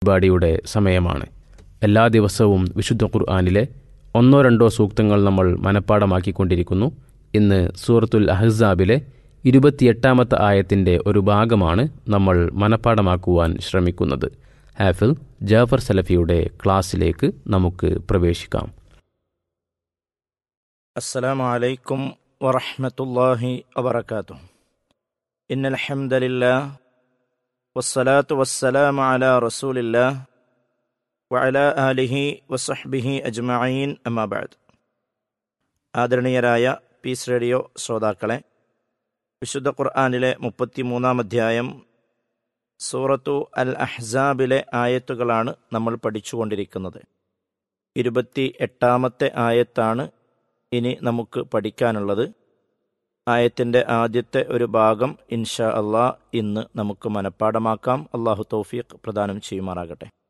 പരിപാടിയുടെ സമയമാണ് എല്ലാ ദിവസവും വിശുദ്ധ ഖുർആാനിലെ ഒന്നോ രണ്ടോ സൂക്തങ്ങൾ നമ്മൾ മനഃപ്പാടമാക്കിക്കൊണ്ടിരിക്കുന്നു ഇന്ന് സൂറത്തുൽ അഹ്സാബിലെ ഇരുപത്തിയെട്ടാമത്തെ ആയത്തിൻ്റെ ഒരു ഭാഗമാണ് നമ്മൾ മനഃപ്പാടമാക്കുവാൻ ശ്രമിക്കുന്നത് ഹാഫിൽ ജാഫർ സലഫിയുടെ ക്ലാസ്സിലേക്ക് നമുക്ക് പ്രവേശിക്കാം السلام عليكم ورحمة الله وبركاته إن الحمد لله والصلاة والسلام على رسول الله وعلى آله وصحبه أجمعين أما بعد ആദരണീയരായ പീസ് റേഡിയോ ശ്രോതാക്കളെ വിശുദ്ധ ഖുർആാനിലെ മുപ്പത്തിമൂന്നാം അധ്യായം സൂറത്തു അൽ അഹ്സാബിലെ ആയത്തുകളാണ് നമ്മൾ പഠിച്ചുകൊണ്ടിരിക്കുന്നത് ഇരുപത്തി എട്ടാമത്തെ ആയത്താണ് ഇനി നമുക്ക് പഠിക്കാനുള്ളത് ആയത്തിൻ്റെ ആദ്യത്തെ ഒരു ഭാഗം ഇൻഷാ അള്ളാ ഇന്ന് നമുക്ക് മനഃപ്പാടമാക്കാം അള്ളാഹു തൗഫീഖ് പ്രദാനം ചെയ്യുമാറാകട്ടെ